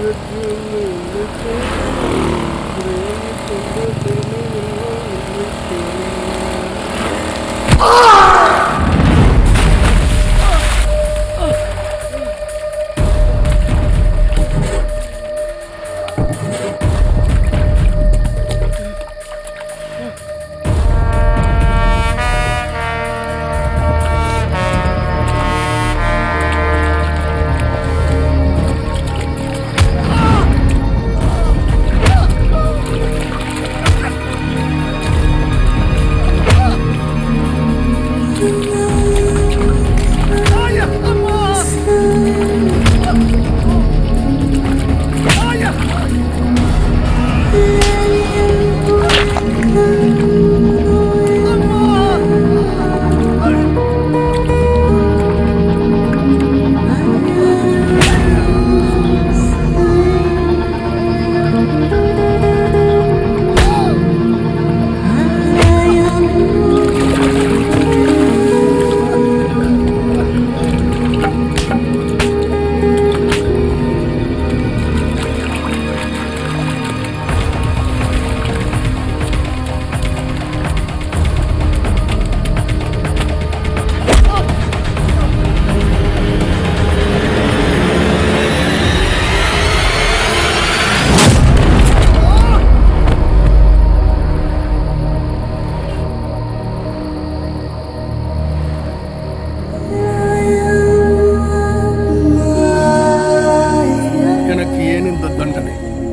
எனக்கு ஏன் இந்த தண்டனை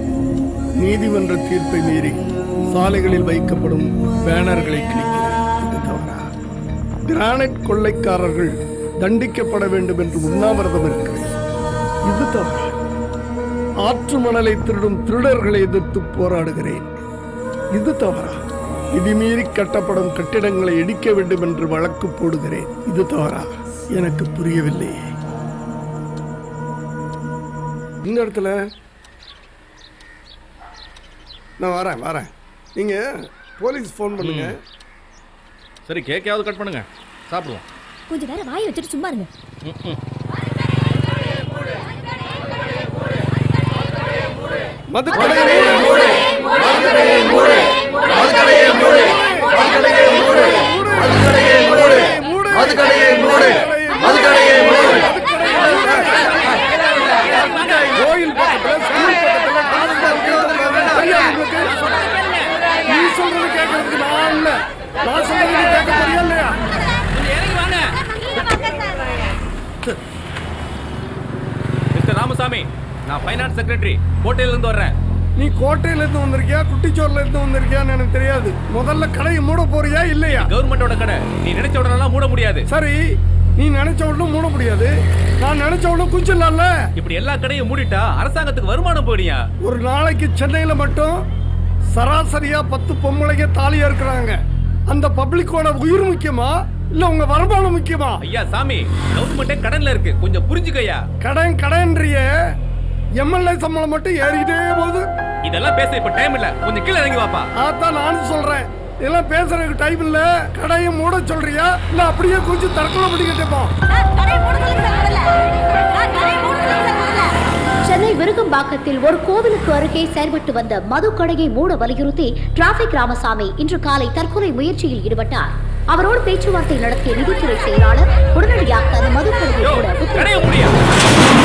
நீதிமன்ற தீர்ப்பை மீறி சாலைகளில் வைக்கப்படும் பேனர்களை கிழிக்கிறேன் இது தவறா கிரானைட் கொள்ளைக்காரர்கள் தண்டிக்கப்பட வேண்டும் என்று உண்ணாவிரதம் இருக்கிறேன் இது தவறா ஆற்று மணலை திருடும் திருடர்களை எதிர்த்து போராடுகிறேன் இது தவறா விதிமீறி கட்டப்படும் கட்டிடங்களை இடிக்க வேண்டும் என்று வழக்கு போடுகிறேன் இது தவறா எனக்கு புரியவில்லையே இந்த இடத்துல நான் வரேன் வரேன் நீங்க போலீஸ் ஃபோன் பண்ணுங்க சரி கேக்கையாவது கட் பண்ணுங்க சாப்பிடுவோம் கொஞ்ச நேரம் வாயை வச்சுட்டு சும்மா இருங்க மதுக்கடையை கோயில் பக்கத்துல ஸ்கூல் பக்கத்துல ஐயா, உங்களுக்கு நீ சொல்றது கேட்கறதுக்கு நான் இல்ல நான் சொல்றது நீ கேட்க போறியா இல்லையா மிஸ்டர் ராமசாமி நான் ஃபைனான்ஸ் செக்ரட்டரி கோட்டையில இருந்து வர்றேன் நீ கோட்டையில இருந்து வந்திருக்கியா குட்டிச்சோர்ல இருந்து வந்திருக்கியான்னு எனக்கு தெரியாது முதல்ல கடையை மூட போறியா இல்லையா கவர்மெண்டோட கடை நீ நினைச்ச உடனே மூட முடியாது சரி நீ நினைச்ச உடனே மூட முடியாது நான் நினைச்ச உடனே குச்சிடலாம்ல இப்படி எல்லா கடையும் மூடிட்டா அரசாங்கத்துக்கு வருமானம் போயிடியா ஒரு நாளைக்கு சென்னையில மட்டும் சராசரியா பத்து பொம்பளைங்க தாலியா இருக்கிறாங்க அந்த பப்ளிக்கோட உயிர் முக்கியமா இல்ல உங்க வருமானம் முக்கியமா ஐயா சாமி கவர்மெண்டே கடன்ல இருக்கு கொஞ்சம் புரிஞ்சுக்கய்யா கடன் கடன்றிய எம்எல்ஏ சம்பளம் மட்டும் ஏறிக்கிட்டே போகுது இதெல்லாம் பேச இப்ப டைம் இல்ல கொஞ்சம் கீழே இறங்கி வாப்பா அதான் நானும் சொல்றேன் இதெல்லாம் பேசுறதுக்கு டைம் இல்ல கடையை மூட சொல்றியா இல்ல அப்படியே கொஞ்சம் தற்கொலை பண்ணிக்கிட்டே போ சென்னை விருகம்பாக்கத்தில் ஒரு கோவிலுக்கு அருகே செயல்பட்டு வந்த மது கடையை மூட வலியுறுத்தி டிராபிக் ராமசாமி இன்று காலை தற்கொலை முயற்சியில் ஈடுபட்டார் அவரோடு பேச்சுவார்த்தை நடத்திய நிதித்துறை செயலாளர் உடனடியாக அந்த மது கடையை யோ, மூட கடையை உத்தரவிட்டார் மூடியா